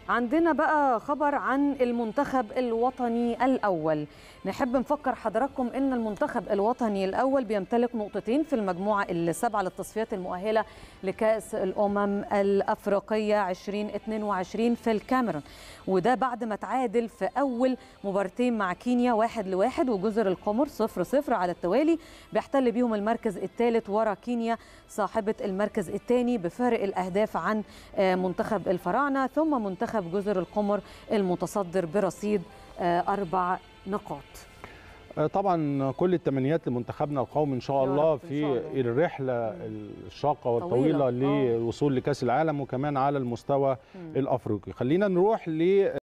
عندنا بقى خبر عن المنتخب الوطني الأول نحب نفكر حضراتكم أن المنتخب الوطني الأول بيمتلك نقطتين في المجموعة السابعة للتصفيات المؤهلة لكأس الأمم الأفريقية 2022 في الكاميرون وده بعد ما تعادل في أول مبارتين مع كينيا واحد لواحد وجزر القمر صفر صفر على التوالي بيحتل بيهم المركز الثالث ورا كينيا صاحبة المركز الثاني بفارق الأهداف عن منتخب الفراعنة ثم منتخب جزر القمر المتصدر برصيد أربع نقاط طبعا كل التمنيات لمنتخبنا القومي ان شاء الله في شاء الله. الرحله الشاقه والطويله طويلة. للوصول لكاس العالم وكمان على المستوى الافريقي خلينا نروح ل